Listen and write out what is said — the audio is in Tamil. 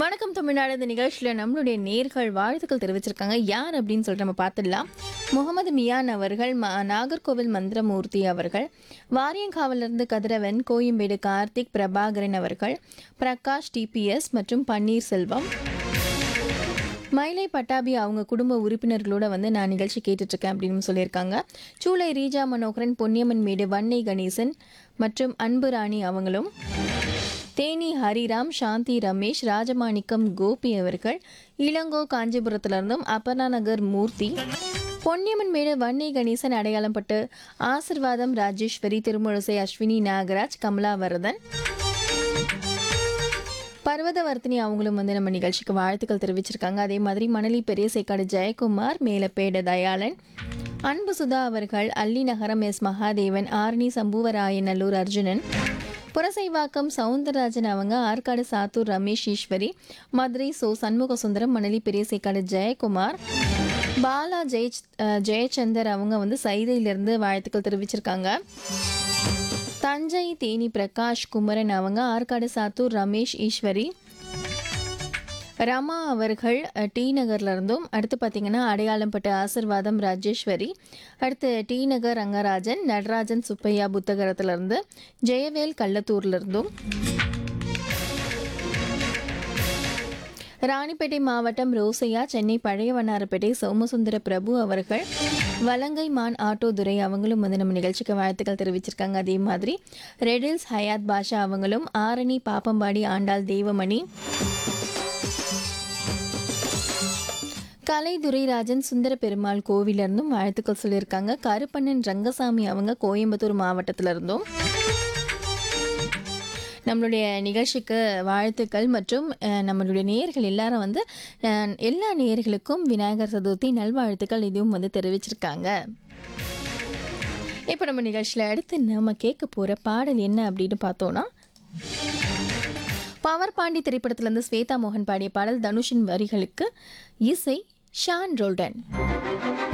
வணக்கம் தமிழ்நாடு இந்த நிகழ்ச்சியில் நம்மளுடைய நேர்கள் வாழ்த்துக்கள் தெரிவிச்சிருக்காங்க யார் அப்படின்னு சொல்லிட்டு நம்ம பார்த்துடலாம் முகமது மியான் அவர்கள் ம நாகர்கோவில் மந்திரமூர்த்தி அவர்கள் வாரியங்காவிலிருந்து கதிரவன் கோயம்பேடு கார்த்திக் பிரபாகரன் அவர்கள் பிரகாஷ் டிபிஎஸ் மற்றும் பன்னீர்செல்வம் மயிலை பட்டாபி அவங்க குடும்ப உறுப்பினர்களோட வந்து நான் நிகழ்ச்சி கேட்டுட்டு இருக்கேன் அப்படின்னு சொல்லியிருக்காங்க சூளை ரீஜா மனோகரன் பொன்னியம்மன் மேடு வன்னை கணேசன் மற்றும் அன்பு ராணி அவங்களும் தேனி ஹரிராம் சாந்தி ரமேஷ் ராஜமாணிக்கம் கோபி அவர்கள் இளங்கோ காஞ்சிபுரத்திலிருந்தும் அபர்ணா நகர் மூர்த்தி பொன்னியம்மன் மேடு வன்னி கணேசன் அடையாளம் பட்டு ஆசிர்வாதம் ராஜேஸ்வரி திருமுழுசை அஸ்வினி நாகராஜ் கமலாவரதன் பர்வதவர்த்தினி அவங்களும் வந்து நம்ம நிகழ்ச்சிக்கு வாழ்த்துக்கள் தெரிவிச்சிருக்காங்க அதே மாதிரி மணலி பெரியசைக்காடு ஜெயக்குமார் மேலப்பேட தயாளன் அன்பு சுதா அவர்கள் அல்லி நகரம் எஸ் மகாதேவன் ஆரணி சம்புவராயநல்லூர் அர்ஜுனன் புரசைவாக்கம் சவுந்தரராஜன் அவங்க ஆற்காடு சாத்தூர் ரமேஷ் ஈஸ்வரி மதுரை சோ சண்முக சுந்தரம் மணலி பெரியசைக்காடு ஜெயக்குமார் பாலா ஜெய ஜெயச்சந்தர் அவங்க வந்து சைதையிலிருந்து வாழ்த்துக்கள் தெரிவிச்சிருக்காங்க தஞ்சை தேனி பிரகாஷ் குமரன் அவங்க ஆற்காடு சாத்தூர் ரமேஷ் ஈஸ்வரி ரமா அவர்கள் அஹ், டி நகர்ல இருந்தும் அடுத்து பார்த்தீங்கன்னா அடையாளம் பட்ட ஆசிர்வாதம் ராஜேஸ்வரி அடுத்து டி நகர் ரங்கராஜன் நடராஜன் சுப்பையா புத்தகரத்துல இருந்து ஜெயவேல் கள்ளத்தூர்ல இருந்தும் ராணிப்பேட்டை மாவட்டம் ரோசையா சென்னை பழைய வண்ணாரப்பேட்டை சோமசுந்தர பிரபு அவர்கள் வலங்கை மான் ஆட்டோ துரை அவங்களும் வந்து நம்ம நிகழ்ச்சிக்கு வாழ்த்துக்கள் தெரிவிச்சிருக்காங்க அதே மாதிரி ரெடில்ஸ் ஹயாத் பாஷா அவங்களும் ஆரணி பாப்பம்பாடி ஆண்டாள் தேவமணி கலை துரைராஜன் சுந்தர பெருமாள் கோவில இருந்தும் வாழ்த்துக்கள் சொல்லியிருக்காங்க கருப்பண்ணன் ரங்கசாமி அவங்க கோயம்புத்தூர் மாவட்டத்துல இருந்தும் நம்மளுடைய நிகழ்ச்சிக்கு வாழ்த்துக்கள் மற்றும் அஹ், நம்மளுடைய நேயர்கள் எல்லாரும் வந்து அஹ், எல்லா நேயர்களுக்கும் விநாயகர் சதுர்த்தி நல்வாழ்த்துக்கள் இதுவும் வந்து தெரிவிச்சிருக்காங்க இப்போ நம்ம நிகழ்ச்சியில் அடுத்து நம்ம கேட்க போகிற பாடல் என்ன அப்படின்னு பார்த்தோன்னா பவர் பாண்டி திரைப்படத்திலிருந்து ஸ்வேதா மோகன் பாடிய பாடல் தனுஷின் வரிகளுக்கு இசை ஷான் ரோல்டன்